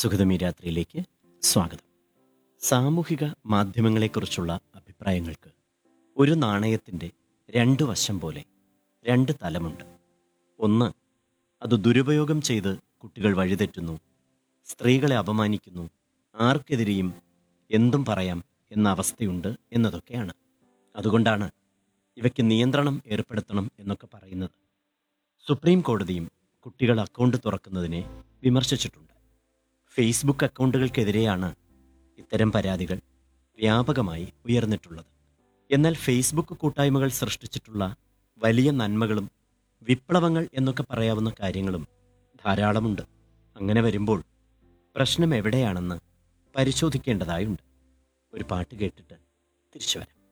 സുഗതമി രാത്രിയിലേക്ക് സ്വാഗതം സാമൂഹിക മാധ്യമങ്ങളെക്കുറിച്ചുള്ള അഭിപ്രായങ്ങൾക്ക് ഒരു നാണയത്തിൻ്റെ രണ്ട് വശം പോലെ രണ്ട് തലമുണ്ട് ഒന്ന് അത് ദുരുപയോഗം ചെയ്ത് കുട്ടികൾ വഴിതെറ്റുന്നു സ്ത്രീകളെ അപമാനിക്കുന്നു ആർക്കെതിരെയും എന്തും പറയാം എന്ന അവസ്ഥയുണ്ട് എന്നതൊക്കെയാണ് അതുകൊണ്ടാണ് ഇവയ്ക്ക് നിയന്ത്രണം ഏർപ്പെടുത്തണം എന്നൊക്കെ പറയുന്നത് സുപ്രീം കോടതിയും കുട്ടികൾ അക്കൗണ്ട് തുറക്കുന്നതിനെ വിമർശിച്ചിട്ടുണ്ട് ഫേസ്ബുക്ക് അക്കൗണ്ടുകൾക്കെതിരെയാണ് ഇത്തരം പരാതികൾ വ്യാപകമായി ഉയർന്നിട്ടുള്ളത് എന്നാൽ ഫേസ്ബുക്ക് കൂട്ടായ്മകൾ സൃഷ്ടിച്ചിട്ടുള്ള വലിയ നന്മകളും വിപ്ലവങ്ങൾ എന്നൊക്കെ പറയാവുന്ന കാര്യങ്ങളും ധാരാളമുണ്ട് അങ്ങനെ വരുമ്പോൾ പ്രശ്നം എവിടെയാണെന്ന് പരിശോധിക്കേണ്ടതായുണ്ട് ഒരു പാട്ട് കേട്ടിട്ട് തിരിച്ചു വരാം